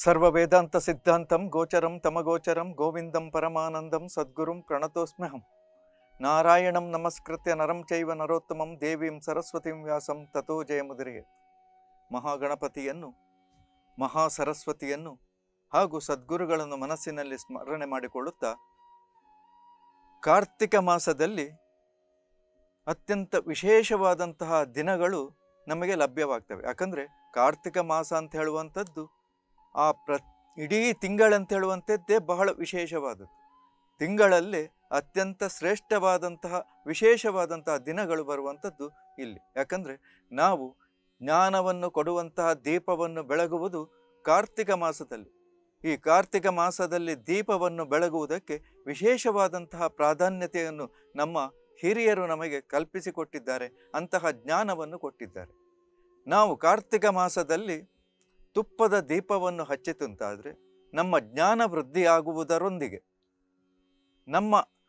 ಸರ್ವ ವೇದಾಂತ ಸಿದ್ಧಾಂತಂ ಗೋಚರಂ ತಮಗೋಚರಂ ಗೋವಿಂದಂ ಪರಮಾನಂದಂ ಸದ್ಗುರುಂ ಪ್ರಣತೋಸ್ಮ್ಯಹಂ ನಾರಾಯಣಂ ನಮಸ್ಕೃತ್ಯ ನರಂ ಚೈವ ನರೋತ್ತಮಂ ದೇವೀಂ ಸರಸ್ವತಿಂ ವ್ಯಾಸಂ ತಥೋ ಜಯಮುದಿರಿಗೆ ಮಹಾಗಣಪತಿಯನ್ನು ಮಹಾ ಸರಸ್ವತಿಯನ್ನು ಹಾಗೂ ಸದ್ಗುರುಗಳನ್ನು ಮನಸ್ಸಿನಲ್ಲಿ ಸ್ಮರಣೆ ಮಾಡಿಕೊಳ್ಳುತ್ತಾ ಕಾರ್ತಿಕ ಮಾಸದಲ್ಲಿ ಅತ್ಯಂತ ವಿಶೇಷವಾದಂತಹ ದಿನಗಳು ನಮಗೆ ಲಭ್ಯವಾಗ್ತವೆ ಯಾಕಂದರೆ ಕಾರ್ತಿಕ ಮಾಸ ಅಂತ ಹೇಳುವಂಥದ್ದು ಆ ಪ್ರ ಇಡೀ ತಿಂಗಳಂತ ಹೇಳುವಂಥದ್ದೇ ಬಹಳ ವಿಶೇಷವಾದದ್ದು ತಿಂಗಳಲ್ಲಿ ಅತ್ಯಂತ ಶ್ರೇಷ್ಠವಾದಂತಹ ವಿಶೇಷವಾದಂತಹ ದಿನಗಳು ಬರುವಂಥದ್ದು ಇಲ್ಲಿ ಯಾಕಂದರೆ ನಾವು ಜ್ಞಾನವನ್ನು ಕೊಡುವಂತಹ ದೀಪವನ್ನು ಬೆಳಗುವುದು ಕಾರ್ತಿಕ ಮಾಸದಲ್ಲಿ ಈ ಕಾರ್ತಿಕ ಮಾಸದಲ್ಲಿ ದೀಪವನ್ನು ಬೆಳಗುವುದಕ್ಕೆ ವಿಶೇಷವಾದಂತಹ ಪ್ರಾಧಾನ್ಯತೆಯನ್ನು ನಮ್ಮ ಹಿರಿಯರು ನಮಗೆ ಕಲ್ಪಿಸಿಕೊಟ್ಟಿದ್ದಾರೆ ಅಂತಹ ಜ್ಞಾನವನ್ನು ಕೊಟ್ಟಿದ್ದಾರೆ ನಾವು ಕಾರ್ತಿಕ ಮಾಸದಲ್ಲಿ ತುಪ್ಪದ ದೀಪವನ್ನು ಹಚ್ಚಿತಂತಾದರೆ ನಮ್ಮ ಜ್ಞಾನ ವೃದ್ಧಿಯಾಗುವುದರೊಂದಿಗೆ ನಮ್ಮ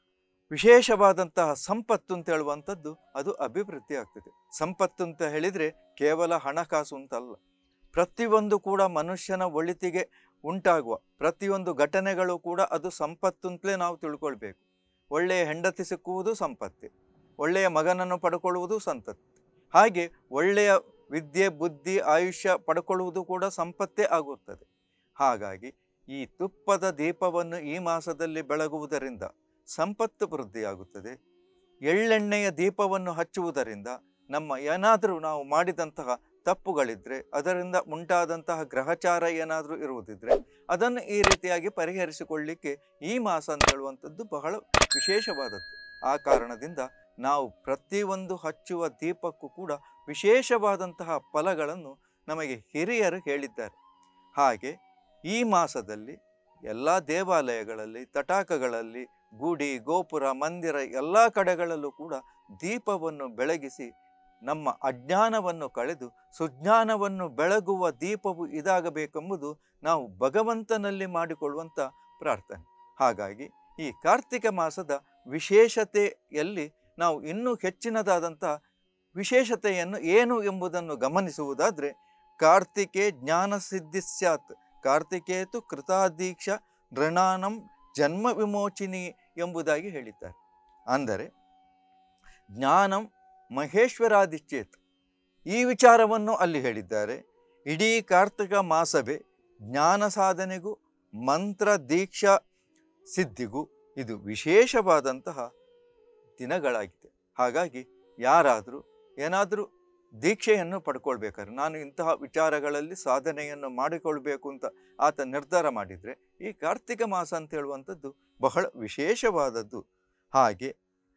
ವಿಶೇಷವಾದಂತಹ ಸಂಪತ್ತು ಅಂತ ಹೇಳುವಂಥದ್ದು ಅದು ಅಭಿವೃದ್ಧಿ ಆಗ್ತದೆ ಸಂಪತ್ತು ಅಂತ ಹೇಳಿದರೆ ಕೇವಲ ಹಣಕಾಸು ಅಂತಲ್ಲ ಪ್ರತಿಯೊಂದು ಕೂಡ ಮನುಷ್ಯನ ಒಳಿತಿಗೆ ಉಂಟಾಗುವ ಪ್ರತಿಯೊಂದು ಘಟನೆಗಳು ಕೂಡ ಅದು ಸಂಪತ್ತು ಅಂತಲೇ ನಾವು ತಿಳ್ಕೊಳ್ಬೇಕು ಒಳ್ಳೆಯ ಹೆಂಡತಿ ಸಿಕ್ಕುವುದು ಸಂಪತ್ತೆ ಒಳ್ಳೆಯ ಮಗನನ್ನು ಪಡ್ಕೊಳ್ಳುವುದು ಸಂಪತ್ತು ಹಾಗೆ ಒಳ್ಳೆಯ ವಿದ್ಯೆ ಬುದ್ಧಿ ಆಯುಷ್ಯ ಪಡ್ಕೊಳ್ಳುವುದು ಕೂಡ ಸಂಪತ್ತೇ ಆಗುತ್ತದೆ ಹಾಗಾಗಿ ಈ ತುಪ್ಪದ ದೀಪವನ್ನು ಈ ಮಾಸದಲ್ಲಿ ಬೆಳಗುವುದರಿಂದ ಸಂಪತ್ತು ವೃದ್ಧಿಯಾಗುತ್ತದೆ ಎಳ್ಳೆಣ್ಣೆಯ ದೀಪವನ್ನು ಹಚ್ಚುವುದರಿಂದ ನಮ್ಮ ಏನಾದರೂ ನಾವು ಮಾಡಿದಂತಹ ತಪ್ಪುಗಳಿದ್ದರೆ ಅದರಿಂದ ಉಂಟಾದಂತಹ ಗ್ರಹಚಾರ ಏನಾದರೂ ಇರುವುದಿದ್ರೆ ಅದನ್ನು ಈ ರೀತಿಯಾಗಿ ಪರಿಹರಿಸಿಕೊಳ್ಳಿಕ್ಕೆ ಈ ಮಾಸ ಅಂತ ಹೇಳುವಂಥದ್ದು ಬಹಳ ವಿಶೇಷವಾದದ್ದು ಆ ಕಾರಣದಿಂದ ನಾವು ಪ್ರತಿಯೊಂದು ಹಚ್ಚುವ ದೀಪಕ್ಕೂ ಕೂಡ ವಿಶೇಷವಾದಂತಹ ಫಲಗಳನ್ನು ನಮಗೆ ಹಿರಿಯರು ಹೇಳಿದ್ದಾರೆ ಹಾಗೆ ಈ ಮಾಸದಲ್ಲಿ ಎಲ್ಲ ದೇವಾಲಯಗಳಲ್ಲಿ ತಟಾಕಗಳಲ್ಲಿ ಗುಡಿ ಗೋಪುರ ಮಂದಿರ ಎಲ್ಲ ಕಡೆಗಳಲ್ಲೂ ಕೂಡ ದೀಪವನ್ನು ಬೆಳಗಿಸಿ ನಮ್ಮ ಅಜ್ಞಾನವನ್ನು ಕಳೆದು ಸುಜ್ಞಾನವನ್ನು ಬೆಳಗುವ ದೀಪವು ಇದಾಗಬೇಕೆಂಬುದು ನಾವು ಭಗವಂತನಲ್ಲಿ ಮಾಡಿಕೊಳ್ಳುವಂಥ ಪ್ರಾರ್ಥನೆ ಹಾಗಾಗಿ ಈ ಕಾರ್ತಿಕ ಮಾಸದ ವಿಶೇಷತೆಯಲ್ಲಿ ನಾವು ಇನ್ನೂ ಹೆಚ್ಚಿನದಾದಂಥ ವಿಶೇಷತೆಯನ್ನು ಏನು ಎಂಬುದನ್ನು ಗಮನಿಸುವುದಾದರೆ ಕಾರ್ತಿಕೆ ಜ್ಞಾನ ಸಿದ್ಧಿ ಸ್ಯಾತ್ ಕಾರ್ತಿಕೇತು ಕೃತಾದೀಕ್ಷ ನೃಣಾನಂ ಜನ್ಮ ವಿಮೋಚಿನಿ ಎಂಬುದಾಗಿ ಹೇಳಿದ್ದಾರೆ ಅಂದರೆ ಜ್ಞಾನಂ ಮಹೇಶ್ವರಾದಿಚ್ಛೇತ್ ಈ ವಿಚಾರವನ್ನು ಅಲ್ಲಿ ಹೇಳಿದ್ದಾರೆ ಇಡೀ ಕಾರ್ತಿಕ ಮಾಸವೇ ಜ್ಞಾನ ಸಾಧನೆಗೂ ಮಂತ್ರ ದೀಕ್ಷಾ ಸಿದ್ಧಿಗೂ ಇದು ವಿಶೇಷವಾದಂತಹ ದಿನಗಳಾಗಿದೆ ಹಾಗಾಗಿ ಯಾರಾದರೂ ಏನಾದರೂ ದೀಕ್ಷೆಯನ್ನು ಪಡ್ಕೊಳ್ಬೇಕಾದ್ರೆ ನಾನು ಇಂತಹ ವಿಚಾರಗಳಲ್ಲಿ ಸಾಧನೆಯನ್ನು ಮಾಡಿಕೊಳ್ಬೇಕು ಅಂತ ಆತ ನಿರ್ಧಾರ ಮಾಡಿದರೆ ಈ ಕಾರ್ತಿಕ ಮಾಸ ಅಂತ ಹೇಳುವಂಥದ್ದು ಬಹಳ ವಿಶೇಷವಾದದ್ದು ಹಾಗೆ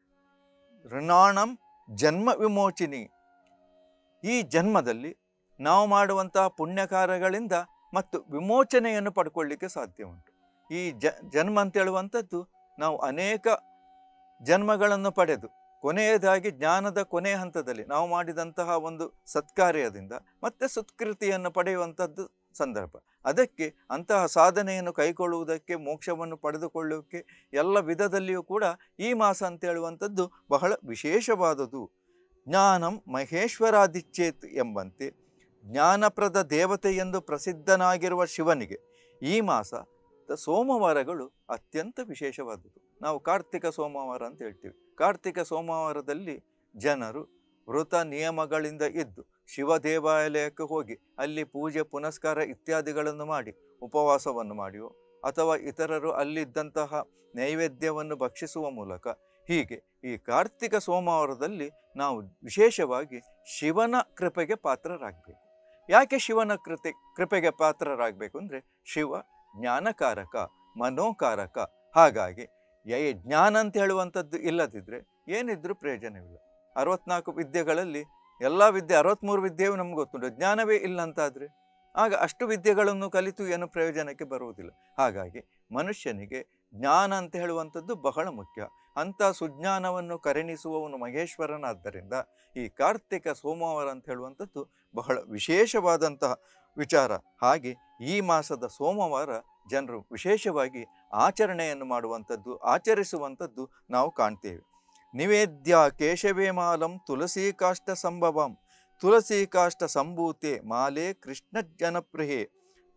ಋಣಾಣಂ ಜನ್ಮ ವಿಮೋಚಿನಿ ಈ ಜನ್ಮದಲ್ಲಿ ನಾವು ಮಾಡುವಂತಹ ಪುಣ್ಯಕಾರ್ಯಗಳಿಂದ ಮತ್ತು ವಿಮೋಚನೆಯನ್ನು ಪಡ್ಕೊಳ್ಳಿಕ್ಕೆ ಸಾಧ್ಯ ಉಂಟು ಈ ಜ ಜನ್ಮ ಅಂತ ಹೇಳುವಂಥದ್ದು ನಾವು ಅನೇಕ ಜನ್ಮಗಳನ್ನು ಪಡೆದು ಕೊನೆಯದಾಗಿ ಜ್ಞಾನದ ಕೊನೆಯ ಹಂತದಲ್ಲಿ ನಾವು ಮಾಡಿದಂತಹ ಒಂದು ಸತ್ಕಾರ್ಯದಿಂದ ಮತ್ತೆ ಸತ್ಕೃತಿಯನ್ನು ಪಡೆಯುವಂಥದ್ದು ಸಂದರ್ಭ ಅದಕ್ಕೆ ಅಂತಹ ಸಾಧನೆಯನ್ನು ಕೈಗೊಳ್ಳುವುದಕ್ಕೆ ಮೋಕ್ಷವನ್ನು ಪಡೆದುಕೊಳ್ಳೋಕ್ಕೆ ಎಲ್ಲ ವಿಧದಲ್ಲಿಯೂ ಕೂಡ ಈ ಮಾಸ ಅಂತ ಹೇಳುವಂಥದ್ದು ಬಹಳ ವಿಶೇಷವಾದುದು ಜ್ಞಾನಂ ಮಹೇಶ್ವರಾದಿಚ್ಛೇತ್ ಎಂಬಂತೆ ಜ್ಞಾನಪ್ರದ ದೇವತೆ ಎಂದು ಪ್ರಸಿದ್ಧನಾಗಿರುವ ಶಿವನಿಗೆ ಈ ಮಾಸ ಸೋಮವಾರಗಳು ಅತ್ಯಂತ ವಿಶೇಷವಾದದ್ದು ನಾವು ಕಾರ್ತಿಕ ಸೋಮವಾರ ಅಂತ ಹೇಳ್ತೀವಿ ಕಾರ್ತಿಕ ಸೋಮವಾರದಲ್ಲಿ ಜನರು ವೃತ ನಿಯಮಗಳಿಂದ ಇದ್ದು ಶಿವ ದೇವಾಲಯಕ್ಕೆ ಹೋಗಿ ಅಲ್ಲಿ ಪೂಜೆ ಪುನಸ್ಕಾರ ಇತ್ಯಾದಿಗಳನ್ನು ಮಾಡಿ ಉಪವಾಸವನ್ನು ಮಾಡಿಯೋ ಅಥವಾ ಇತರರು ಅಲ್ಲಿದ್ದಂತಹ ನೈವೇದ್ಯವನ್ನು ಭಕ್ಷಿಸುವ ಮೂಲಕ ಹೀಗೆ ಈ ಕಾರ್ತಿಕ ಸೋಮವಾರದಲ್ಲಿ ನಾವು ವಿಶೇಷವಾಗಿ ಶಿವನ ಕೃಪೆಗೆ ಪಾತ್ರರಾಗಬೇಕು ಯಾಕೆ ಶಿವನ ಕೃತೆ ಕೃಪೆಗೆ ಪಾತ್ರರಾಗಬೇಕು ಅಂದರೆ ಶಿವ ಜ್ಞಾನಕಾರಕ ಮನೋಕಾರಕ ಹಾಗಾಗಿ ಯೇ ಜ್ಞಾನ ಅಂತ ಹೇಳುವಂಥದ್ದು ಇಲ್ಲದಿದ್ದರೆ ಏನಿದ್ರೂ ಪ್ರಯೋಜನವಿಲ್ಲ ಅರವತ್ನಾಲ್ಕು ವಿದ್ಯೆಗಳಲ್ಲಿ ಎಲ್ಲ ವಿದ್ಯೆ ಅರವತ್ತ್ಮೂರು ವಿದ್ಯೆಯು ನಮ್ಗೆ ಗೊತ್ತುಂಟು ಜ್ಞಾನವೇ ಇಲ್ಲ ಅಂತಾದರೆ ಆಗ ಅಷ್ಟು ವಿದ್ಯೆಗಳನ್ನು ಕಲಿತು ಏನು ಪ್ರಯೋಜನಕ್ಕೆ ಬರುವುದಿಲ್ಲ ಹಾಗಾಗಿ ಮನುಷ್ಯನಿಗೆ ಜ್ಞಾನ ಅಂತ ಹೇಳುವಂಥದ್ದು ಬಹಳ ಮುಖ್ಯ ಅಂಥ ಸುಜ್ಞಾನವನ್ನು ಕರುಣಿಸುವವನು ಮಹೇಶ್ವರನಾದ್ದರಿಂದ ಈ ಕಾರ್ತಿಕ ಸೋಮವಾರ ಅಂತ ಹೇಳುವಂಥದ್ದು ಬಹಳ ವಿಶೇಷವಾದಂತಹ ವಿಚಾರ ಹಾಗೆ ಈ ಮಾಸದ ಸೋಮವಾರ ಜನರು ವಿಶೇಷವಾಗಿ ಆಚರಣೆಯನ್ನು ಮಾಡುವಂಥದ್ದು ಆಚರಿಸುವಂಥದ್ದು ನಾವು ಕಾಣ್ತೇವೆ ನಿವೇದ್ಯ ಕೇಶವೇ ಮಾಲಂ ತುಳಸಿ ಕಾಷ್ಟ ಸಂಭವಂ ತುಳಸಿ ಕಾಷ್ಟ ಸಂಭೂತೆ ಮಾಲೆ ಕೃಷ್ಣ ಜನಪ್ರಿಯೆ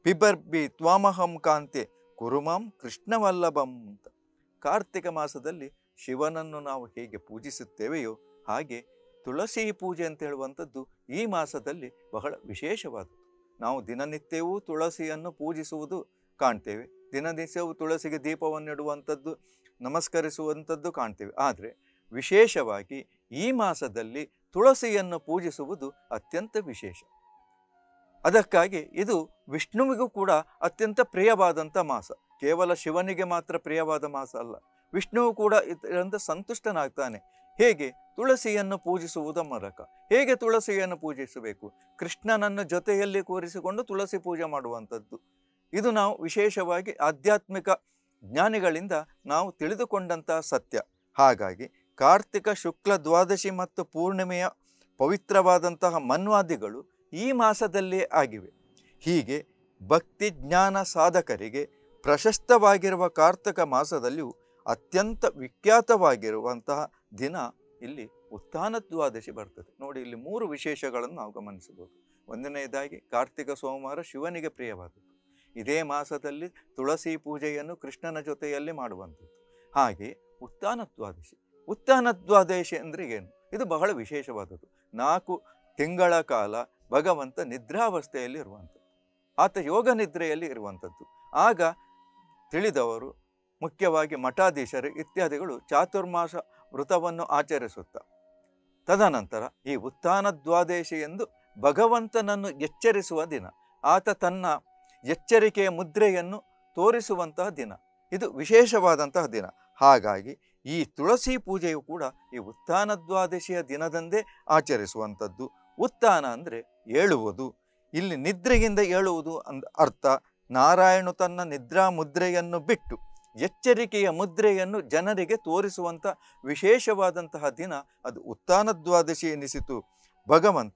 ಪಿಬರ್ಬಿ ತ್ವಾಮಹಂ ಕಾಂತೆ ಕುರುಮಾಂ ಕೃಷ್ಣವಲ್ಲಭಂ ಅಂತ ಕಾರ್ತಿಕ ಮಾಸದಲ್ಲಿ ಶಿವನನ್ನು ನಾವು ಹೇಗೆ ಪೂಜಿಸುತ್ತೇವೆಯೋ ಹಾಗೆ ತುಳಸಿ ಪೂಜೆ ಅಂತ ಹೇಳುವಂಥದ್ದು ಈ ಮಾಸದಲ್ಲಿ ಬಹಳ ವಿಶೇಷವಾದದ್ದು ನಾವು ದಿನನಿತ್ಯವೂ ತುಳಸಿಯನ್ನು ಪೂಜಿಸುವುದು ಕಾಣ್ತೇವೆ ದಿನನಿತ್ಯವೂ ತುಳಸಿಗೆ ದೀಪವನ್ನು ಇಡುವಂಥದ್ದು ನಮಸ್ಕರಿಸುವಂಥದ್ದು ಕಾಣ್ತೇವೆ ಆದರೆ ವಿಶೇಷವಾಗಿ ಈ ಮಾಸದಲ್ಲಿ ತುಳಸಿಯನ್ನು ಪೂಜಿಸುವುದು ಅತ್ಯಂತ ವಿಶೇಷ ಅದಕ್ಕಾಗಿ ಇದು ವಿಷ್ಣುವಿಗೂ ಕೂಡ ಅತ್ಯಂತ ಪ್ರಿಯವಾದಂಥ ಮಾಸ ಕೇವಲ ಶಿವನಿಗೆ ಮಾತ್ರ ಪ್ರಿಯವಾದ ಮಾಸ ಅಲ್ಲ ವಿಷ್ಣುವು ಕೂಡ ಇದರಿಂದ ಸಂತುಷ್ಟನಾಗ್ತಾನೆ ಹೇಗೆ ತುಳಸಿಯನ್ನು ಪೂಜಿಸುವುದರ ಮೂಲಕ ಹೇಗೆ ತುಳಸಿಯನ್ನು ಪೂಜಿಸಬೇಕು ಕೃಷ್ಣನನ್ನು ಜೊತೆಯಲ್ಲಿ ಕೂರಿಸಿಕೊಂಡು ತುಳಸಿ ಪೂಜೆ ಮಾಡುವಂಥದ್ದು ಇದು ನಾವು ವಿಶೇಷವಾಗಿ ಆಧ್ಯಾತ್ಮಿಕ ಜ್ಞಾನಿಗಳಿಂದ ನಾವು ತಿಳಿದುಕೊಂಡಂತಹ ಸತ್ಯ ಹಾಗಾಗಿ ಕಾರ್ತಿಕ ಶುಕ್ಲ ದ್ವಾದಶಿ ಮತ್ತು ಪೂರ್ಣಿಮೆಯ ಪವಿತ್ರವಾದಂತಹ ಮನ್ವಾದಿಗಳು ಈ ಮಾಸದಲ್ಲೇ ಆಗಿವೆ ಹೀಗೆ ಭಕ್ತಿ ಜ್ಞಾನ ಸಾಧಕರಿಗೆ ಪ್ರಶಸ್ತವಾಗಿರುವ ಕಾರ್ತಿಕ ಮಾಸದಲ್ಲಿಯೂ ಅತ್ಯಂತ ವಿಖ್ಯಾತವಾಗಿರುವಂತಹ ದಿನ ಇಲ್ಲಿ ಉತ್ಥಾನ ದ್ವಾದಶಿ ಬರ್ತದೆ ನೋಡಿ ಇಲ್ಲಿ ಮೂರು ವಿಶೇಷಗಳನ್ನು ನಾವು ಗಮನಿಸಬಹುದು ಒಂದನೆಯದಾಗಿ ಕಾರ್ತಿಕ ಸೋಮವಾರ ಶಿವನಿಗೆ ಪ್ರಿಯವಾದದ್ದು ಇದೇ ಮಾಸದಲ್ಲಿ ತುಳಸಿ ಪೂಜೆಯನ್ನು ಕೃಷ್ಣನ ಜೊತೆಯಲ್ಲಿ ಮಾಡುವಂಥದ್ದು ಹಾಗೆ ಉತ್ಥಾನ ದ್ವಾದಶಿ ಉತ್ಥಾನ ದ್ವಾದಶಿ ಅಂದರೆ ಏನು ಇದು ಬಹಳ ವಿಶೇಷವಾದದ್ದು ನಾಲ್ಕು ತಿಂಗಳ ಕಾಲ ಭಗವಂತ ನಿದ್ರಾವಸ್ಥೆಯಲ್ಲಿ ಇರುವಂಥದ್ದು ಆತ ಯೋಗ ನಿದ್ರೆಯಲ್ಲಿ ಇರುವಂಥದ್ದು ಆಗ ತಿಳಿದವರು ಮುಖ್ಯವಾಗಿ ಮಠಾಧೀಶರು ಇತ್ಯಾದಿಗಳು ಚಾತುರ್ಮಾಸ ವೃತವನ್ನು ಆಚರಿಸುತ್ತಾ ತದನಂತರ ಈ ಉತ್ಥಾನ ದ್ವಾದಶಿ ಎಂದು ಭಗವಂತನನ್ನು ಎಚ್ಚರಿಸುವ ದಿನ ಆತ ತನ್ನ ಎಚ್ಚರಿಕೆಯ ಮುದ್ರೆಯನ್ನು ತೋರಿಸುವಂತಹ ದಿನ ಇದು ವಿಶೇಷವಾದಂತಹ ದಿನ ಹಾಗಾಗಿ ಈ ತುಳಸಿ ಪೂಜೆಯು ಕೂಡ ಈ ಉತ್ಥಾನ ದ್ವಾದಶಿಯ ದಿನದಂದೇ ಆಚರಿಸುವಂಥದ್ದು ಉತ್ಥಾನ ಅಂದರೆ ಏಳುವುದು ಇಲ್ಲಿ ನಿದ್ರೆಯಿಂದ ಏಳುವುದು ಅಂದ ಅರ್ಥ ನಾರಾಯಣು ತನ್ನ ನಿದ್ರಾ ಮುದ್ರೆಯನ್ನು ಬಿಟ್ಟು ಎಚ್ಚರಿಕೆಯ ಮುದ್ರೆಯನ್ನು ಜನರಿಗೆ ತೋರಿಸುವಂಥ ವಿಶೇಷವಾದಂತಹ ದಿನ ಅದು ಉತ್ಥಾನ ದ್ವಾದಶಿ ಎನಿಸಿತು ಭಗವಂತ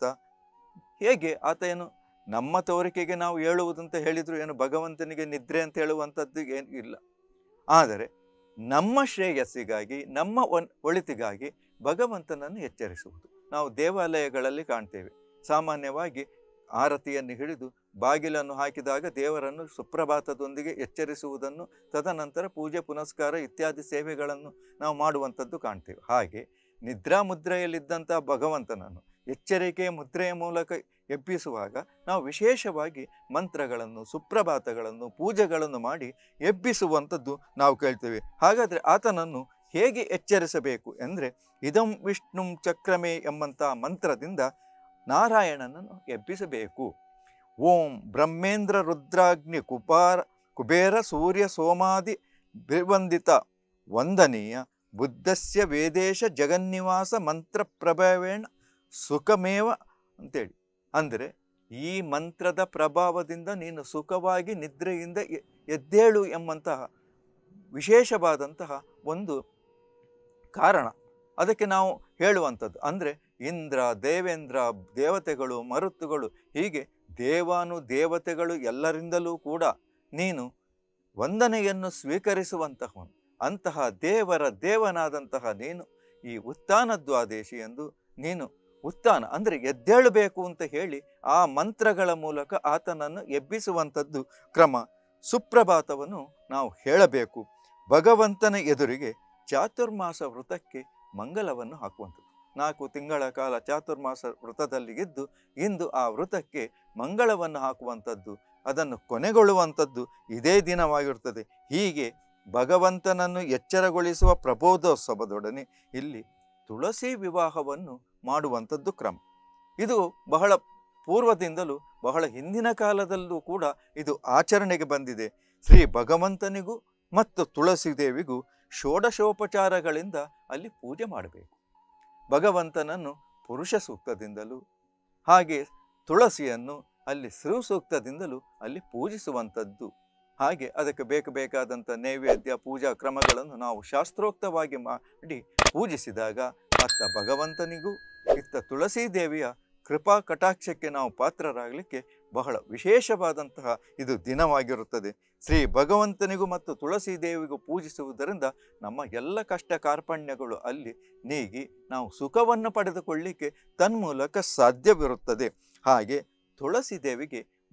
ಹೇಗೆ ಆತ ಏನು ನಮ್ಮ ತೋರಿಕೆಗೆ ನಾವು ಹೇಳುವುದಂತ ಹೇಳಿದ್ರು ಏನು ಭಗವಂತನಿಗೆ ನಿದ್ರೆ ಅಂತ ಹೇಳುವಂಥದ್ದು ಏನು ಇಲ್ಲ ಆದರೆ ನಮ್ಮ ಶ್ರೇಯಸ್ಸಿಗಾಗಿ ನಮ್ಮ ಒನ್ ಒಳಿತಿಗಾಗಿ ಭಗವಂತನನ್ನು ಎಚ್ಚರಿಸುವುದು ನಾವು ದೇವಾಲಯಗಳಲ್ಲಿ ಕಾಣ್ತೇವೆ ಸಾಮಾನ್ಯವಾಗಿ ಆರತಿಯನ್ನು ಹಿಡಿದು ಬಾಗಿಲನ್ನು ಹಾಕಿದಾಗ ದೇವರನ್ನು ಸುಪ್ರಭಾತದೊಂದಿಗೆ ಎಚ್ಚರಿಸುವುದನ್ನು ತದನಂತರ ಪೂಜೆ ಪುನಸ್ಕಾರ ಇತ್ಯಾದಿ ಸೇವೆಗಳನ್ನು ನಾವು ಮಾಡುವಂಥದ್ದು ಕಾಣ್ತೇವೆ ಹಾಗೆ ನಿದ್ರಾ ಮುದ್ರೆಯಲ್ಲಿದ್ದಂಥ ಭಗವಂತನನ್ನು ಎಚ್ಚರಿಕೆಯ ಮುದ್ರೆಯ ಮೂಲಕ ಎಬ್ಬಿಸುವಾಗ ನಾವು ವಿಶೇಷವಾಗಿ ಮಂತ್ರಗಳನ್ನು ಸುಪ್ರಭಾತಗಳನ್ನು ಪೂಜೆಗಳನ್ನು ಮಾಡಿ ಎಬ್ಬಿಸುವಂಥದ್ದು ನಾವು ಕೇಳ್ತೇವೆ ಹಾಗಾದರೆ ಆತನನ್ನು ಹೇಗೆ ಎಚ್ಚರಿಸಬೇಕು ಎಂದರೆ ಇದಂ ವಿಷ್ಣುಂ ಚಕ್ರಮೇ ಎಂಬಂಥ ಮಂತ್ರದಿಂದ ನಾರಾಯಣನನ್ನು ಎಬ್ಬಿಸಬೇಕು ಓಂ ಬ್ರಹ್ಮೇಂದ್ರ ರುದ್ರಾಗ್ನಿ ಕುಪಾರ ಕುಬೇರ ಸೂರ್ಯ ಸೋಮಾದಿ ಬಿರ್ವಂದಿತ ವಂದನೀಯ ಬುದ್ಧಸ್ಯ ವೇದೇಶ ಜಗನ್ನಿವಾಸ ಮಂತ್ರ ಪ್ರಭಾವೇಣ ಸುಖಮೇವ ಅಂತೇಳಿ ಅಂದರೆ ಈ ಮಂತ್ರದ ಪ್ರಭಾವದಿಂದ ನೀನು ಸುಖವಾಗಿ ನಿದ್ರೆಯಿಂದ ಎ- ಎದ್ದೇಳು ಎಂಬಂತಹ ವಿಶೇಷವಾದಂತಹ ಒಂದು ಕಾರಣ ಅದಕ್ಕೆ ನಾವು ಹೇಳುವಂಥದ್ದು ಅಂದರೆ ಇಂದ್ರ ದೇವೇಂದ್ರ ದೇವತೆಗಳು ಮರುತ್ತುಗಳು ಹೀಗೆ ದೇವಾನು ದೇವತೆಗಳು ಎಲ್ಲರಿಂದಲೂ ಕೂಡ ನೀನು ವಂದನೆಯನ್ನು ಸ್ವೀಕರಿಸುವಂತಹವನು ಅಂತಹ ದೇವರ ದೇವನಾದಂತಹ ನೀನು ಈ ಉತ್ಥಾನ ದ್ವಾದೇಶಿ ಎಂದು ನೀನು ಉತ್ಥಾನ ಅಂದರೆ ಎದ್ದೇಳಬೇಕು ಅಂತ ಹೇಳಿ ಆ ಮಂತ್ರಗಳ ಮೂಲಕ ಆತನನ್ನು ಎಬ್ಬಿಸುವಂಥದ್ದು ಕ್ರಮ ಸುಪ್ರಭಾತವನ್ನು ನಾವು ಹೇಳಬೇಕು ಭಗವಂತನ ಎದುರಿಗೆ ಚಾತುರ್ಮಾಸ ವೃತಕ್ಕೆ ಮಂಗಲವನ್ನು ಹಾಕುವಂಥದ್ದು ನಾಲ್ಕು ತಿಂಗಳ ಕಾಲ ಚಾತುರ್ಮಾಸ ವೃತದಲ್ಲಿ ಇದ್ದು ಇಂದು ಆ ವೃತಕ್ಕೆ ಮಂಗಳವನ್ನು ಹಾಕುವಂಥದ್ದು ಅದನ್ನು ಕೊನೆಗೊಳ್ಳುವಂಥದ್ದು ಇದೇ ದಿನವಾಗಿರುತ್ತದೆ ಹೀಗೆ ಭಗವಂತನನ್ನು ಎಚ್ಚರಗೊಳಿಸುವ ಪ್ರಬೋಧೋತ್ಸವದೊಡನೆ ಇಲ್ಲಿ ತುಳಸಿ ವಿವಾಹವನ್ನು ಮಾಡುವಂಥದ್ದು ಕ್ರಮ ಇದು ಬಹಳ ಪೂರ್ವದಿಂದಲೂ ಬಹಳ ಹಿಂದಿನ ಕಾಲದಲ್ಲೂ ಕೂಡ ಇದು ಆಚರಣೆಗೆ ಬಂದಿದೆ ಶ್ರೀ ಭಗವಂತನಿಗೂ ಮತ್ತು ತುಳಸಿ ದೇವಿಗೂ ಷೋಡಶೋಪಚಾರಗಳಿಂದ ಅಲ್ಲಿ ಪೂಜೆ ಮಾಡಬೇಕು ಭಗವಂತನನ್ನು ಪುರುಷ ಸೂಕ್ತದಿಂದಲೂ ಹಾಗೆ ತುಳಸಿಯನ್ನು ಅಲ್ಲಿ ಸ್ತ್ರೀ ಸೂಕ್ತದಿಂದಲೂ ಅಲ್ಲಿ ಪೂಜಿಸುವಂಥದ್ದು ಹಾಗೆ ಅದಕ್ಕೆ ಬೇಕು ಬೇಕಾದಂಥ ನೈವೇದ್ಯ ಪೂಜಾ ಕ್ರಮಗಳನ್ನು ನಾವು ಶಾಸ್ತ್ರೋಕ್ತವಾಗಿ ಮಾಡಿ ಪೂಜಿಸಿದಾಗ ಅತ್ತ ಭಗವಂತನಿಗೂ ಇತ್ತ ತುಳಸಿ ದೇವಿಯ ಕೃಪಾ ಕಟಾಕ್ಷಕ್ಕೆ ನಾವು ಪಾತ್ರರಾಗಲಿಕ್ಕೆ ಬಹಳ ವಿಶೇಷವಾದಂತಹ ಇದು ದಿನವಾಗಿರುತ್ತದೆ ಶ್ರೀ ಭಗವಂತನಿಗೂ ಮತ್ತು ತುಳಸಿ ದೇವಿಗೂ ಪೂಜಿಸುವುದರಿಂದ ನಮ್ಮ ಎಲ್ಲ ಕಷ್ಟ ಕಾರ್ಪಣ್ಯಗಳು ಅಲ್ಲಿ ನೀಗಿ ನಾವು ಸುಖವನ್ನು ಪಡೆದುಕೊಳ್ಳಿಕ್ಕೆ ತನ್ಮೂಲಕ ಸಾಧ್ಯವಿರುತ್ತದೆ ಹಾಗೆ ತುಳಸಿ ದೇವಿಗೆ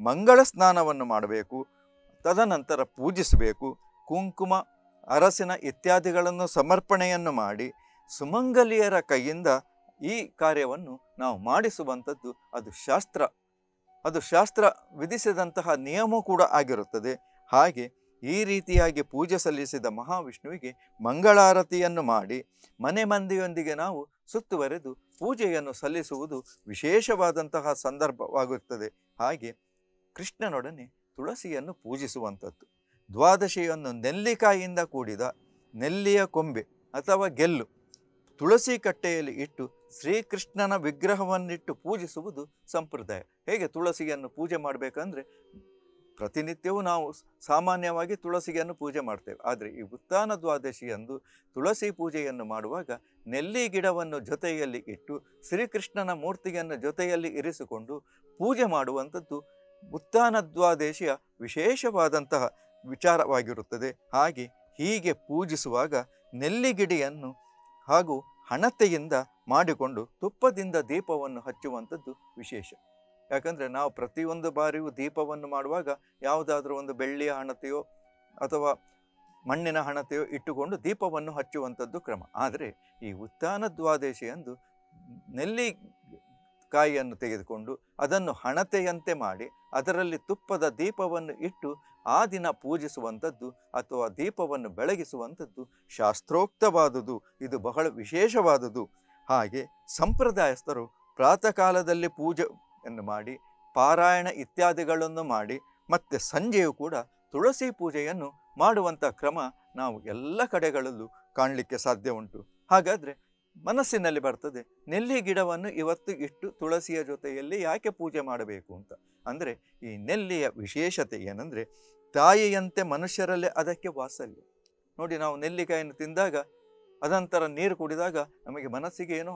ಮಂಗಳ ಸ್ನಾನವನ್ನು ಮಾಡಬೇಕು ತದನಂತರ ಪೂಜಿಸಬೇಕು ಕುಂಕುಮ ಅರಸಿನ ಇತ್ಯಾದಿಗಳನ್ನು ಸಮರ್ಪಣೆಯನ್ನು ಮಾಡಿ ಸುಮಂಗಲಿಯರ ಕೈಯಿಂದ ಈ ಕಾರ್ಯವನ್ನು ನಾವು ಮಾಡಿಸುವಂಥದ್ದು ಅದು ಶಾಸ್ತ್ರ ಅದು ಶಾಸ್ತ್ರ ವಿಧಿಸಿದಂತಹ ನಿಯಮ ಕೂಡ ಆಗಿರುತ್ತದೆ ಹಾಗೆ ಈ ರೀತಿಯಾಗಿ ಪೂಜೆ ಸಲ್ಲಿಸಿದ ಮಹಾವಿಷ್ಣುವಿಗೆ ಮಂಗಳಾರತಿಯನ್ನು ಮಾಡಿ ಮನೆ ಮಂದಿಯೊಂದಿಗೆ ನಾವು ಸುತ್ತುವರೆದು ಪೂಜೆಯನ್ನು ಸಲ್ಲಿಸುವುದು ವಿಶೇಷವಾದಂತಹ ಸಂದರ್ಭವಾಗುತ್ತದೆ ಹಾಗೆ ಕೃಷ್ಣನೊಡನೆ ತುಳಸಿಯನ್ನು ಪೂಜಿಸುವಂಥದ್ದು ದ್ವಾದಶಿಯನ್ನು ನೆಲ್ಲಿಕಾಯಿಯಿಂದ ಕೂಡಿದ ನೆಲ್ಲಿಯ ಕೊಂಬೆ ಅಥವಾ ಗೆಲ್ಲು ತುಳಸಿ ಕಟ್ಟೆಯಲ್ಲಿ ಇಟ್ಟು ಶ್ರೀಕೃಷ್ಣನ ವಿಗ್ರಹವನ್ನಿಟ್ಟು ಪೂಜಿಸುವುದು ಸಂಪ್ರದಾಯ ಹೇಗೆ ತುಳಸಿಯನ್ನು ಪೂಜೆ ಮಾಡಬೇಕಂದ್ರೆ ಪ್ರತಿನಿತ್ಯವೂ ನಾವು ಸಾಮಾನ್ಯವಾಗಿ ತುಳಸಿಯನ್ನು ಪೂಜೆ ಮಾಡ್ತೇವೆ ಆದರೆ ಈ ಉತ್ಥಾನ ದ್ವಾದಶಿಯಂದು ತುಳಸಿ ಪೂಜೆಯನ್ನು ಮಾಡುವಾಗ ನೆಲ್ಲಿ ಗಿಡವನ್ನು ಜೊತೆಯಲ್ಲಿ ಇಟ್ಟು ಶ್ರೀಕೃಷ್ಣನ ಮೂರ್ತಿಯನ್ನು ಜೊತೆಯಲ್ಲಿ ಇರಿಸಿಕೊಂಡು ಪೂಜೆ ಮಾಡುವಂಥದ್ದು ಉತ್ಥಾನ ದ್ವಾದಶಿಯ ವಿಶೇಷವಾದಂತಹ ವಿಚಾರವಾಗಿರುತ್ತದೆ ಹಾಗೆ ಹೀಗೆ ಪೂಜಿಸುವಾಗ ನೆಲ್ಲಿಗಿಡಿಯನ್ನು ಹಾಗೂ ಹಣತೆಯಿಂದ ಮಾಡಿಕೊಂಡು ತುಪ್ಪದಿಂದ ದೀಪವನ್ನು ಹಚ್ಚುವಂಥದ್ದು ವಿಶೇಷ ಯಾಕಂದರೆ ನಾವು ಪ್ರತಿಯೊಂದು ಬಾರಿಯೂ ದೀಪವನ್ನು ಮಾಡುವಾಗ ಯಾವುದಾದ್ರೂ ಒಂದು ಬೆಳ್ಳಿಯ ಹಣತೆಯೋ ಅಥವಾ ಮಣ್ಣಿನ ಹಣತೆಯೋ ಇಟ್ಟುಕೊಂಡು ದೀಪವನ್ನು ಹಚ್ಚುವಂಥದ್ದು ಕ್ರಮ ಆದರೆ ಈ ಉತ್ಥಾನ ದ್ವಾದಶಿಯಂದು ನೆಲ್ಲಿ ಕಾಯಿಯನ್ನು ತೆಗೆದುಕೊಂಡು ಅದನ್ನು ಹಣತೆಯಂತೆ ಮಾಡಿ ಅದರಲ್ಲಿ ತುಪ್ಪದ ದೀಪವನ್ನು ಇಟ್ಟು ಆ ದಿನ ಪೂಜಿಸುವಂಥದ್ದು ಅಥವಾ ದೀಪವನ್ನು ಬೆಳಗಿಸುವಂಥದ್ದು ಶಾಸ್ತ್ರೋಕ್ತವಾದುದು ಇದು ಬಹಳ ವಿಶೇಷವಾದುದು ಹಾಗೆ ಸಂಪ್ರದಾಯಸ್ಥರು ಪ್ರಾತಃ ಕಾಲದಲ್ಲಿ ಪೂಜೆಯನ್ನು ಮಾಡಿ ಪಾರಾಯಣ ಇತ್ಯಾದಿಗಳನ್ನು ಮಾಡಿ ಮತ್ತು ಸಂಜೆಯೂ ಕೂಡ ತುಳಸಿ ಪೂಜೆಯನ್ನು ಮಾಡುವಂಥ ಕ್ರಮ ನಾವು ಎಲ್ಲ ಕಡೆಗಳಲ್ಲೂ ಕಾಣಲಿಕ್ಕೆ ಸಾಧ್ಯ ಉಂಟು ಹಾಗಾದರೆ ಮನಸ್ಸಿನಲ್ಲಿ ಬರ್ತದೆ ನೆಲ್ಲಿ ಗಿಡವನ್ನು ಇವತ್ತು ಇಟ್ಟು ತುಳಸಿಯ ಜೊತೆಯಲ್ಲಿ ಯಾಕೆ ಪೂಜೆ ಮಾಡಬೇಕು ಅಂತ ಅಂದರೆ ಈ ನೆಲ್ಲಿಯ ವಿಶೇಷತೆ ಏನಂದರೆ ತಾಯಿಯಂತೆ ಮನುಷ್ಯರಲ್ಲೇ ಅದಕ್ಕೆ ವಾತ್ಸಲ್ಯ ನೋಡಿ ನಾವು ನೆಲ್ಲಿಕಾಯನ್ನು ತಿಂದಾಗ ಅದಂತರ ನೀರು ಕುಡಿದಾಗ ನಮಗೆ ಮನಸ್ಸಿಗೆ ಏನೋ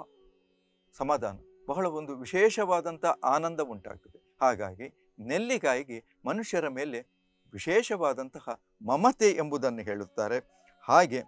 ಸಮಾಧಾನ ಬಹಳ ಒಂದು ವಿಶೇಷವಾದಂಥ ಆನಂದ ಉಂಟಾಗ್ತದೆ ಹಾಗಾಗಿ ನೆಲ್ಲಿಕಾಯಿಗೆ ಮನುಷ್ಯರ ಮೇಲೆ ವಿಶೇಷವಾದಂತಹ ಮಮತೆ ಎಂಬುದನ್ನು ಹೇಳುತ್ತಾರೆ ಹಾಗೆ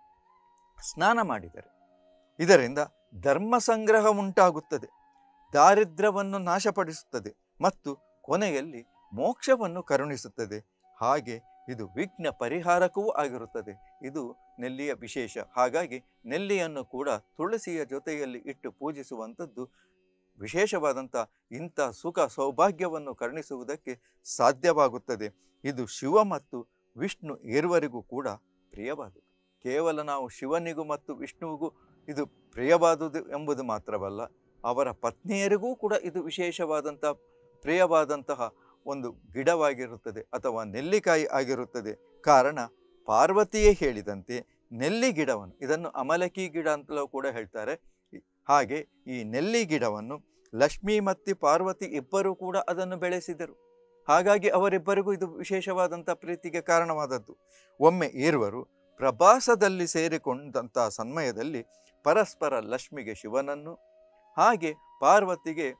ಸ್ನಾನ ಮಾಡಿದರೆ ಇದರಿಂದ ಧರ್ಮ ಸಂಗ್ರಹ ಉಂಟಾಗುತ್ತದೆ ದಾರಿದ್ರ್ಯವನ್ನು ನಾಶಪಡಿಸುತ್ತದೆ ಮತ್ತು ಕೊನೆಯಲ್ಲಿ ಮೋಕ್ಷವನ್ನು ಕರುಣಿಸುತ್ತದೆ ಹಾಗೆ ಇದು ವಿಘ್ನ ಪರಿಹಾರಕವೂ ಆಗಿರುತ್ತದೆ ಇದು ನೆಲ್ಲಿಯ ವಿಶೇಷ ಹಾಗಾಗಿ ನೆಲ್ಲಿಯನ್ನು ಕೂಡ ತುಳಸಿಯ ಜೊತೆಯಲ್ಲಿ ಇಟ್ಟು ಪೂಜಿಸುವಂಥದ್ದು ವಿಶೇಷವಾದಂಥ ಇಂಥ ಸುಖ ಸೌಭಾಗ್ಯವನ್ನು ಕರುಣಿಸುವುದಕ್ಕೆ ಸಾಧ್ಯವಾಗುತ್ತದೆ ಇದು ಶಿವ ಮತ್ತು ವಿಷ್ಣು ಇರುವರಿಗೂ ಕೂಡ ಪ್ರಿಯವಾದುದು ಕೇವಲ ನಾವು ಶಿವನಿಗೂ ಮತ್ತು ವಿಷ್ಣುವಿಗೂ ಇದು ಪ್ರಿಯವಾದುದು ಎಂಬುದು ಮಾತ್ರವಲ್ಲ ಅವರ ಪತ್ನಿಯರಿಗೂ ಕೂಡ ಇದು ವಿಶೇಷವಾದಂಥ ಪ್ರಿಯವಾದಂತಹ ಒಂದು ಗಿಡವಾಗಿರುತ್ತದೆ ಅಥವಾ ನೆಲ್ಲಿಕಾಯಿ ಆಗಿರುತ್ತದೆ ಕಾರಣ ಪಾರ್ವತಿಯೇ ಹೇಳಿದಂತೆ ನೆಲ್ಲಿ ಗಿಡವನ್ನು ಇದನ್ನು ಅಮಲಕಿ ಗಿಡ ಅಂತಲೂ ಕೂಡ ಹೇಳ್ತಾರೆ ಈ- ಹಾಗೆ ಈ ನೆಲ್ಲಿ ಗಿಡವನ್ನು ಲಕ್ಷ್ಮಿ ಮತ್ತು ಪಾರ್ವತಿ ಇಬ್ಬರೂ ಕೂಡ ಅದನ್ನು ಬೆಳೆಸಿದರು ಹಾಗಾಗಿ ಅವರಿಬ್ಬರಿಗೂ ಇದು ವಿಶೇಷವಾದಂಥ ಪ್ರೀತಿಗೆ ಕಾರಣವಾದದ್ದು ಒಮ್ಮೆ ಈರುವರು ಪ್ರಭಾಸದಲ್ಲಿ ಸೇರಿಕೊಂಡಂಥ ಸಮಯದಲ್ಲಿ ಪರಸ್ಪರ ಲಕ್ಷ್ಮಿಗೆ ಶಿವನನ್ನು ಹಾಗೆ ಪಾರ್ವತಿಗೆ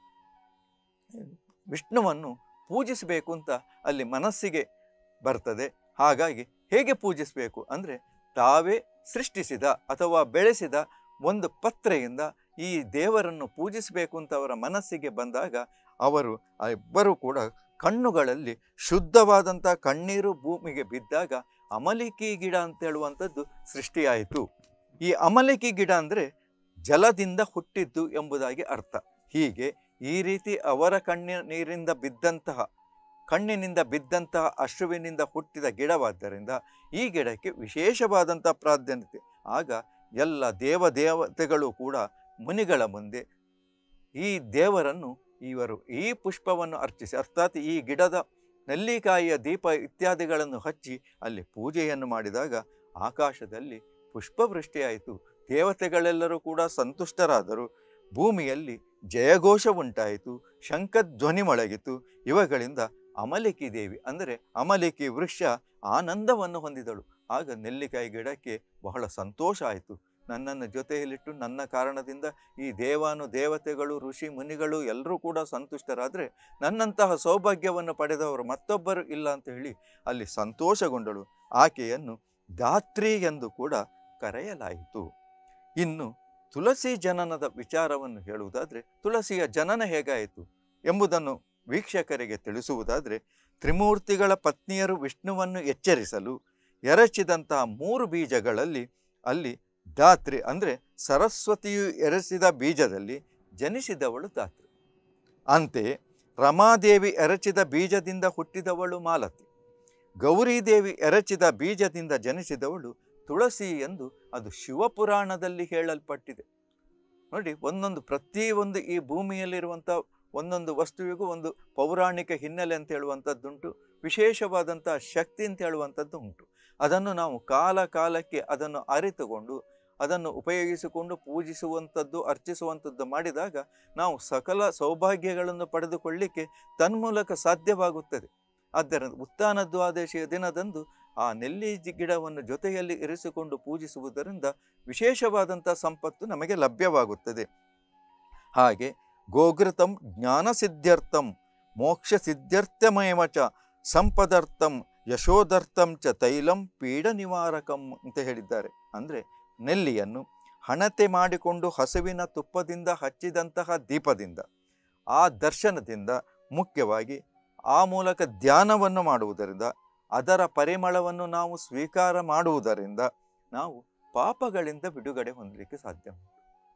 ವಿಷ್ಣುವನ್ನು ಪೂಜಿಸಬೇಕು ಅಂತ ಅಲ್ಲಿ ಮನಸ್ಸಿಗೆ ಬರ್ತದೆ ಹಾಗಾಗಿ ಹೇಗೆ ಪೂಜಿಸಬೇಕು ಅಂದರೆ ತಾವೇ ಸೃಷ್ಟಿಸಿದ ಅಥವಾ ಬೆಳೆಸಿದ ಒಂದು ಪತ್ರೆಯಿಂದ ಈ ದೇವರನ್ನು ಪೂಜಿಸಬೇಕು ಅಂತ ಅವರ ಮನಸ್ಸಿಗೆ ಬಂದಾಗ ಅವರು ಆ ಇಬ್ಬರೂ ಕೂಡ ಕಣ್ಣುಗಳಲ್ಲಿ ಶುದ್ಧವಾದಂಥ ಕಣ್ಣೀರು ಭೂಮಿಗೆ ಬಿದ್ದಾಗ ಅಮಲಿಕಿ ಗಿಡ ಅಂತ ಹೇಳುವಂಥದ್ದು ಸೃಷ್ಟಿಯಾಯಿತು ಈ ಅಮಲಿಕಿ ಗಿಡ ಅಂದರೆ ಜಲದಿಂದ ಹುಟ್ಟಿದ್ದು ಎಂಬುದಾಗಿ ಅರ್ಥ ಹೀಗೆ ಈ ರೀತಿ ಅವರ ಕಣ್ಣಿನ ನೀರಿಂದ ಬಿದ್ದಂತಹ ಕಣ್ಣಿನಿಂದ ಬಿದ್ದಂತಹ ಅಶ್ರುವಿನಿಂದ ಹುಟ್ಟಿದ ಗಿಡವಾದ್ದರಿಂದ ಈ ಗಿಡಕ್ಕೆ ವಿಶೇಷವಾದಂಥ ಪ್ರಾಧಾನ್ಯತೆ ಆಗ ಎಲ್ಲ ದೇವ ದೇವತೆಗಳು ಕೂಡ ಮುನಿಗಳ ಮುಂದೆ ಈ ದೇವರನ್ನು ಇವರು ಈ ಪುಷ್ಪವನ್ನು ಅರ್ಚಿಸಿ ಅರ್ಥಾತ್ ಈ ಗಿಡದ ನೆಲ್ಲಿಕಾಯಿಯ ದೀಪ ಇತ್ಯಾದಿಗಳನ್ನು ಹಚ್ಚಿ ಅಲ್ಲಿ ಪೂಜೆಯನ್ನು ಮಾಡಿದಾಗ ಆಕಾಶದಲ್ಲಿ ಪುಷ್ಪವೃಷ್ಟಿಯಾಯಿತು ದೇವತೆಗಳೆಲ್ಲರೂ ಕೂಡ ಸಂತುಷ್ಟರಾದರು ಭೂಮಿಯಲ್ಲಿ ಜಯಘೋಷ ಉಂಟಾಯಿತು ಶಂಖಧ್ವನಿ ಮೊಳಗಿತು ಇವುಗಳಿಂದ ಅಮಲಿಕಿ ದೇವಿ ಅಂದರೆ ಅಮಲಿಕಿ ವೃಕ್ಷ ಆನಂದವನ್ನು ಹೊಂದಿದಳು ಆಗ ನೆಲ್ಲಿಕಾಯಿ ಗಿಡಕ್ಕೆ ಬಹಳ ಸಂತೋಷ ಆಯಿತು ನನ್ನನ್ನು ಜೊತೆಯಲ್ಲಿಟ್ಟು ನನ್ನ ಕಾರಣದಿಂದ ಈ ದೇವಾನು ದೇವತೆಗಳು ಋಷಿ ಮುನಿಗಳು ಎಲ್ಲರೂ ಕೂಡ ಸಂತುಷ್ಟರಾದರೆ ನನ್ನಂತಹ ಸೌಭಾಗ್ಯವನ್ನು ಪಡೆದವರು ಮತ್ತೊಬ್ಬರು ಇಲ್ಲ ಅಂತ ಹೇಳಿ ಅಲ್ಲಿ ಸಂತೋಷಗೊಂಡಳು ಆಕೆಯನ್ನು ಧಾತ್ರಿ ಎಂದು ಕೂಡ ಕರೆಯಲಾಯಿತು ಇನ್ನು ತುಳಸಿ ಜನನದ ವಿಚಾರವನ್ನು ಹೇಳುವುದಾದರೆ ತುಳಸಿಯ ಜನನ ಹೇಗಾಯಿತು ಎಂಬುದನ್ನು ವೀಕ್ಷಕರಿಗೆ ತಿಳಿಸುವುದಾದರೆ ತ್ರಿಮೂರ್ತಿಗಳ ಪತ್ನಿಯರು ವಿಷ್ಣುವನ್ನು ಎಚ್ಚರಿಸಲು ಎರಚಿದಂತಹ ಮೂರು ಬೀಜಗಳಲ್ಲಿ ಅಲ್ಲಿ ಧಾತ್ರಿ ಅಂದರೆ ಸರಸ್ವತಿಯು ಎರಚಿದ ಬೀಜದಲ್ಲಿ ಜನಿಸಿದವಳು ಧಾತ್ರಿ ಅಂತೆಯೇ ರಮಾದೇವಿ ಎರಚಿದ ಬೀಜದಿಂದ ಹುಟ್ಟಿದವಳು ಮಾಲತಿ ಗೌರಿದೇವಿ ಎರಚಿದ ಬೀಜದಿಂದ ಜನಿಸಿದವಳು ತುಳಸಿ ಎಂದು ಅದು ಶಿವಪುರಾಣದಲ್ಲಿ ಹೇಳಲ್ಪಟ್ಟಿದೆ ನೋಡಿ ಒಂದೊಂದು ಪ್ರತಿಯೊಂದು ಈ ಭೂಮಿಯಲ್ಲಿರುವಂಥ ಒಂದೊಂದು ವಸ್ತುವಿಗೂ ಒಂದು ಪೌರಾಣಿಕ ಹಿನ್ನೆಲೆ ಅಂತ ಹೇಳುವಂಥದ್ದುಂಟು ವಿಶೇಷವಾದಂಥ ಶಕ್ತಿ ಅಂತ ಹೇಳುವಂಥದ್ದು ಉಂಟು ಅದನ್ನು ನಾವು ಕಾಲ ಕಾಲಕ್ಕೆ ಅದನ್ನು ಅರಿತುಕೊಂಡು ಅದನ್ನು ಉಪಯೋಗಿಸಿಕೊಂಡು ಪೂಜಿಸುವಂಥದ್ದು ಅರ್ಚಿಸುವಂಥದ್ದು ಮಾಡಿದಾಗ ನಾವು ಸಕಲ ಸೌಭಾಗ್ಯಗಳನ್ನು ಪಡೆದುಕೊಳ್ಳಿಕ್ಕೆ ತನ್ಮೂಲಕ ಸಾಧ್ಯವಾಗುತ್ತದೆ ಆದ್ದರಿಂದ ಉತ್ಥಾನ ದ್ವಾದಶಿಯ ದಿನದಂದು ಆ ನೆಲ್ಲಿ ಜಿ- ಗಿಡವನ್ನು ಜೊತೆಯಲ್ಲಿ ಇರಿಸಿಕೊಂಡು ಪೂಜಿಸುವುದರಿಂದ ವಿಶೇಷವಾದಂಥ ಸಂಪತ್ತು ನಮಗೆ ಲಭ್ಯವಾಗುತ್ತದೆ ಹಾಗೆ ಗೋಘೃತಂ ಜ್ಞಾನಸಿದ್ಧ್ಯರ್ಥಂ ಮೋಕ್ಷ ಸಿದ್ಧ್ಯರ್ಥಮಯಮ ಚ ಸಂಪದರ್ಥಂ ಯಶೋದರ್ಥಂ ಚ ತೈಲಂ ಪೀಡ ನಿವಾರಕಂ ಅಂತ ಹೇಳಿದ್ದಾರೆ ಅಂದರೆ ನೆಲ್ಲಿಯನ್ನು ಹಣತೆ ಮಾಡಿಕೊಂಡು ಹಸುವಿನ ತುಪ್ಪದಿಂದ ಹಚ್ಚಿದಂತಹ ದೀಪದಿಂದ ಆ ದರ್ಶನದಿಂದ ಮುಖ್ಯವಾಗಿ ಆ ಮೂಲಕ ಧ್ಯಾನವನ್ನು ಮಾಡುವುದರಿಂದ ಅದರ ಪರಿಮಳವನ್ನು ನಾವು ಸ್ವೀಕಾರ ಮಾಡುವುದರಿಂದ ನಾವು ಪಾಪಗಳಿಂದ ಬಿಡುಗಡೆ ಹೊಂದಲಿಕ್ಕೆ ಸಾಧ್ಯ ಉಂಟು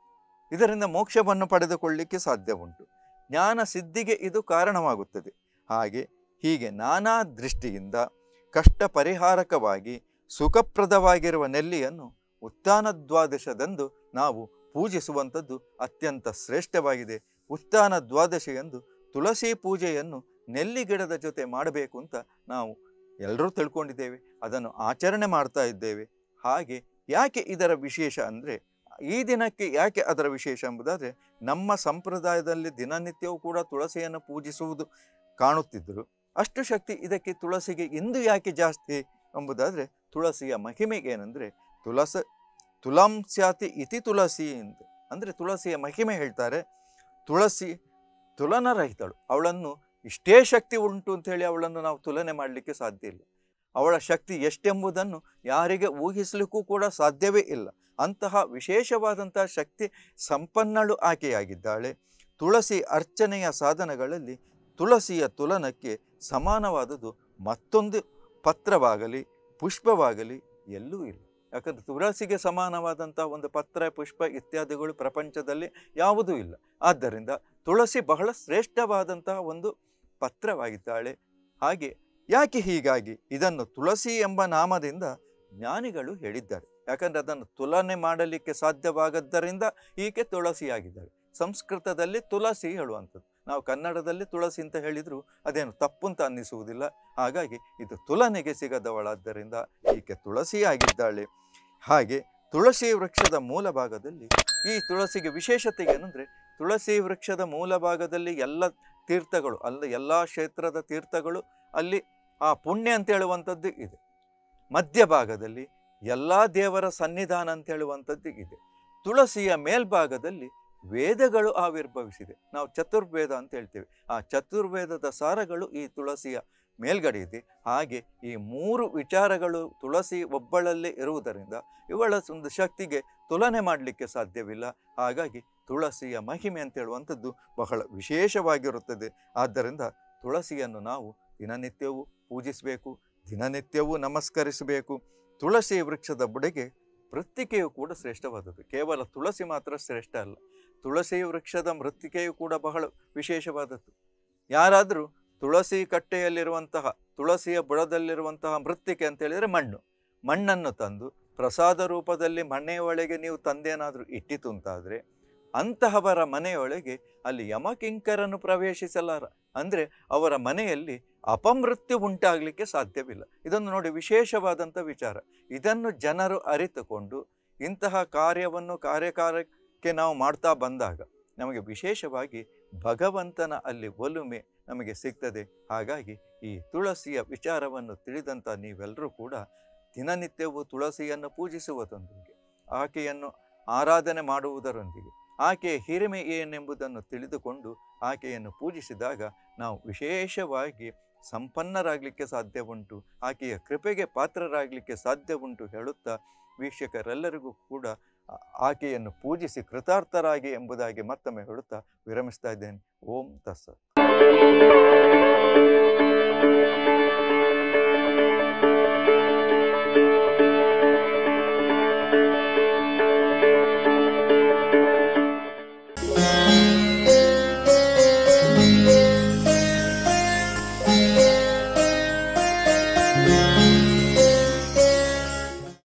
ಇದರಿಂದ ಮೋಕ್ಷವನ್ನು ಪಡೆದುಕೊಳ್ಳಿಕ್ಕೆ ಸಾಧ್ಯ ಉಂಟು ಜ್ಞಾನ ಸಿದ್ಧಿಗೆ ಇದು ಕಾರಣವಾಗುತ್ತದೆ ಹಾಗೆ ಹೀಗೆ ನಾನಾ ದೃಷ್ಟಿಯಿಂದ ಕಷ್ಟ ಪರಿಹಾರಕವಾಗಿ ಸುಖಪ್ರದವಾಗಿರುವ ನೆಲ್ಲಿಯನ್ನು ಉತ್ಥಾನ ದ್ವಾದಶದಂದು ನಾವು ಪೂಜಿಸುವಂಥದ್ದು ಅತ್ಯಂತ ಶ್ರೇಷ್ಠವಾಗಿದೆ ಉತ್ಥಾನ ದ್ವಾದಶಿಯಂದು ತುಳಸಿ ಪೂಜೆಯನ್ನು ನೆಲ್ಲಿ ಗಿಡದ ಜೊತೆ ಮಾಡಬೇಕು ಅಂತ ನಾವು ಎಲ್ಲರೂ ತಿಳ್ಕೊಂಡಿದ್ದೇವೆ ಅದನ್ನು ಆಚರಣೆ ಮಾಡ್ತಾ ಇದ್ದೇವೆ ಹಾಗೆ ಯಾಕೆ ಇದರ ವಿಶೇಷ ಅಂದರೆ ಈ ದಿನಕ್ಕೆ ಯಾಕೆ ಅದರ ವಿಶೇಷ ಎಂಬುದಾದರೆ ನಮ್ಮ ಸಂಪ್ರದಾಯದಲ್ಲಿ ದಿನನಿತ್ಯವೂ ಕೂಡ ತುಳಸಿಯನ್ನು ಪೂಜಿಸುವುದು ಕಾಣುತ್ತಿದ್ದರು ಅಷ್ಟು ಶಕ್ತಿ ಇದಕ್ಕೆ ತುಳಸಿಗೆ ಇಂದು ಯಾಕೆ ಜಾಸ್ತಿ ಎಂಬುದಾದರೆ ತುಳಸಿಯ ಮಹಿಮೆ ಏನಂದರೆ ತುಳಸ ತುಲಂ ಸ್ಯಾತಿ ಇತಿ ತುಳಸಿ ಅಂತ ಅಂದರೆ ತುಳಸಿಯ ಮಹಿಮೆ ಹೇಳ್ತಾರೆ ತುಳಸಿ ತುಲನರಹಿತಳು ಅವಳನ್ನು ಇಷ್ಟೇ ಶಕ್ತಿ ಉಂಟು ಅಂತೇಳಿ ಅವಳನ್ನು ನಾವು ತುಲನೆ ಮಾಡಲಿಕ್ಕೆ ಸಾಧ್ಯ ಇಲ್ಲ ಅವಳ ಶಕ್ತಿ ಎಷ್ಟೆಂಬುದನ್ನು ಯಾರಿಗೆ ಊಹಿಸಲಿಕ್ಕೂ ಕೂಡ ಸಾಧ್ಯವೇ ಇಲ್ಲ ಅಂತಹ ವಿಶೇಷವಾದಂತಹ ಶಕ್ತಿ ಸಂಪನ್ನಳು ಆಕೆಯಾಗಿದ್ದಾಳೆ ತುಳಸಿ ಅರ್ಚನೆಯ ಸಾಧನಗಳಲ್ಲಿ ತುಳಸಿಯ ತುಲನಕ್ಕೆ ಸಮಾನವಾದುದು ಮತ್ತೊಂದು ಪತ್ರವಾಗಲಿ ಪುಷ್ಪವಾಗಲಿ ಎಲ್ಲೂ ಇಲ್ಲ ಯಾಕಂದರೆ ತುಳಸಿಗೆ ಸಮಾನವಾದಂಥ ಒಂದು ಪತ್ರ ಪುಷ್ಪ ಇತ್ಯಾದಿಗಳು ಪ್ರಪಂಚದಲ್ಲಿ ಯಾವುದೂ ಇಲ್ಲ ಆದ್ದರಿಂದ ತುಳಸಿ ಬಹಳ ಶ್ರೇಷ್ಠವಾದಂತಹ ಒಂದು ಪತ್ರವಾಗಿದ್ದಾಳೆ ಹಾಗೆ ಯಾಕೆ ಹೀಗಾಗಿ ಇದನ್ನು ತುಳಸಿ ಎಂಬ ನಾಮದಿಂದ ಜ್ಞಾನಿಗಳು ಹೇಳಿದ್ದಾರೆ ಯಾಕಂದರೆ ಅದನ್ನು ತುಲನೆ ಮಾಡಲಿಕ್ಕೆ ಸಾಧ್ಯವಾಗದ್ದರಿಂದ ಈಕೆ ತುಳಸಿಯಾಗಿದ್ದಾಳೆ ಸಂಸ್ಕೃತದಲ್ಲಿ ತುಳಸಿ ಹೇಳುವಂಥದ್ದು ನಾವು ಕನ್ನಡದಲ್ಲಿ ತುಳಸಿ ಅಂತ ಹೇಳಿದರೂ ಅದೇನು ತಪ್ಪು ಅಂತ ಅನ್ನಿಸುವುದಿಲ್ಲ ಹಾಗಾಗಿ ಇದು ತುಲನೆಗೆ ಸಿಗದವಳಾದ್ದರಿಂದ ಈಕೆ ತುಳಸಿಯಾಗಿದ್ದಾಳೆ ಹಾಗೆ ತುಳಸಿ ವೃಕ್ಷದ ಮೂಲ ಭಾಗದಲ್ಲಿ ಈ ತುಳಸಿಗೆ ವಿಶೇಷತೆ ಏನಂದರೆ ತುಳಸಿ ವೃಕ್ಷದ ಮೂಲ ಭಾಗದಲ್ಲಿ ಎಲ್ಲ ತೀರ್ಥಗಳು ಅಲ್ಲ ಎಲ್ಲ ಕ್ಷೇತ್ರದ ತೀರ್ಥಗಳು ಅಲ್ಲಿ ಆ ಪುಣ್ಯ ಅಂತ ಹೇಳುವಂಥದ್ದು ಇದೆ ಮಧ್ಯಭಾಗದಲ್ಲಿ ಎಲ್ಲ ದೇವರ ಸನ್ನಿಧಾನ ಅಂತ ಹೇಳುವಂಥದ್ದು ಇದೆ ತುಳಸಿಯ ಮೇಲ್ಭಾಗದಲ್ಲಿ ವೇದಗಳು ಆವಿರ್ಭವಿಸಿದೆ ನಾವು ಚತುರ್ವೇದ ಅಂತ ಹೇಳ್ತೇವೆ ಆ ಚತುರ್ವೇದದ ಸಾರಗಳು ಈ ತುಳಸಿಯ ಮೇಲ್ಗಡೆ ಇದೆ ಹಾಗೆ ಈ ಮೂರು ವಿಚಾರಗಳು ತುಳಸಿ ಒಬ್ಬಳಲ್ಲೇ ಇರುವುದರಿಂದ ಇವಳ ಒಂದು ಶಕ್ತಿಗೆ ತುಲನೆ ಮಾಡಲಿಕ್ಕೆ ಸಾಧ್ಯವಿಲ್ಲ ಹಾಗಾಗಿ ತುಳಸಿಯ ಮಹಿಮೆ ಅಂತ ಹೇಳುವಂಥದ್ದು ಬಹಳ ವಿಶೇಷವಾಗಿರುತ್ತದೆ ಆದ್ದರಿಂದ ತುಳಸಿಯನ್ನು ನಾವು ದಿನನಿತ್ಯವೂ ಪೂಜಿಸಬೇಕು ದಿನನಿತ್ಯವೂ ನಮಸ್ಕರಿಸಬೇಕು ತುಳಸಿ ವೃಕ್ಷದ ಬುಡೆಗೆ ಮೃತ್ತಿಕೆಯು ಕೂಡ ಶ್ರೇಷ್ಠವಾದದ್ದು ಕೇವಲ ತುಳಸಿ ಮಾತ್ರ ಶ್ರೇಷ್ಠ ಅಲ್ಲ ತುಳಸಿ ವೃಕ್ಷದ ಮೃತ್ತಿಕೆಯು ಕೂಡ ಬಹಳ ವಿಶೇಷವಾದದ್ದು ಯಾರಾದರೂ ತುಳಸಿ ಕಟ್ಟೆಯಲ್ಲಿರುವಂತಹ ತುಳಸಿಯ ಬುಡದಲ್ಲಿರುವಂತಹ ಮೃತ್ತಿಕೆ ಅಂತ ಹೇಳಿದರೆ ಮಣ್ಣು ಮಣ್ಣನ್ನು ತಂದು ಪ್ರಸಾದ ರೂಪದಲ್ಲಿ ಮನೆಯೊಳಗೆ ನೀವು ತಂದೇನಾದರೂ ಇಟ್ಟಿತು ಅಂತಾದರೆ ಅಂತಹವರ ಮನೆಯೊಳಗೆ ಅಲ್ಲಿ ಯಮಕಿಂಕರನ್ನು ಪ್ರವೇಶಿಸಲಾರ ಅಂದರೆ ಅವರ ಮನೆಯಲ್ಲಿ ಅಪಮೃತ್ಯು ಉಂಟಾಗಲಿಕ್ಕೆ ಸಾಧ್ಯವಿಲ್ಲ ಇದನ್ನು ನೋಡಿ ವಿಶೇಷವಾದಂಥ ವಿಚಾರ ಇದನ್ನು ಜನರು ಅರಿತುಕೊಂಡು ಇಂತಹ ಕಾರ್ಯವನ್ನು ಕಾರ್ಯಕಾರಕ್ಕೆ ನಾವು ಮಾಡ್ತಾ ಬಂದಾಗ ನಮಗೆ ವಿಶೇಷವಾಗಿ ಭಗವಂತನ ಅಲ್ಲಿ ಒಲುಮೆ ನಮಗೆ ಸಿಗ್ತದೆ ಹಾಗಾಗಿ ಈ ತುಳಸಿಯ ವಿಚಾರವನ್ನು ತಿಳಿದಂಥ ನೀವೆಲ್ಲರೂ ಕೂಡ ದಿನನಿತ್ಯವೂ ತುಳಸಿಯನ್ನು ಪೂಜಿಸುವುದರೊಂದಿಗೆ ಆಕೆಯನ್ನು ಆರಾಧನೆ ಮಾಡುವುದರೊಂದಿಗೆ ಆಕೆಯ ಹಿರಿಮೆ ಏನೆಂಬುದನ್ನು ತಿಳಿದುಕೊಂಡು ಆಕೆಯನ್ನು ಪೂಜಿಸಿದಾಗ ನಾವು ವಿಶೇಷವಾಗಿ ಸಂಪನ್ನರಾಗಲಿಕ್ಕೆ ಸಾಧ್ಯ ಉಂಟು ಆಕೆಯ ಕೃಪೆಗೆ ಪಾತ್ರರಾಗಲಿಕ್ಕೆ ಸಾಧ್ಯ ಉಂಟು ಹೇಳುತ್ತಾ ವೀಕ್ಷಕರೆಲ್ಲರಿಗೂ ಕೂಡ ಆ- ಆಕೆಯನ್ನು ಪೂಜಿಸಿ ಕೃತಾರ್ಥರಾಗಿ ಎಂಬುದಾಗಿ ಮತ್ತೊಮ್ಮೆ ಹೇಳುತ್ತಾ ವಿರಮಿಸ್ತಾ ಇದ್ದೇನೆ ಓಂ ತಸ್ಸ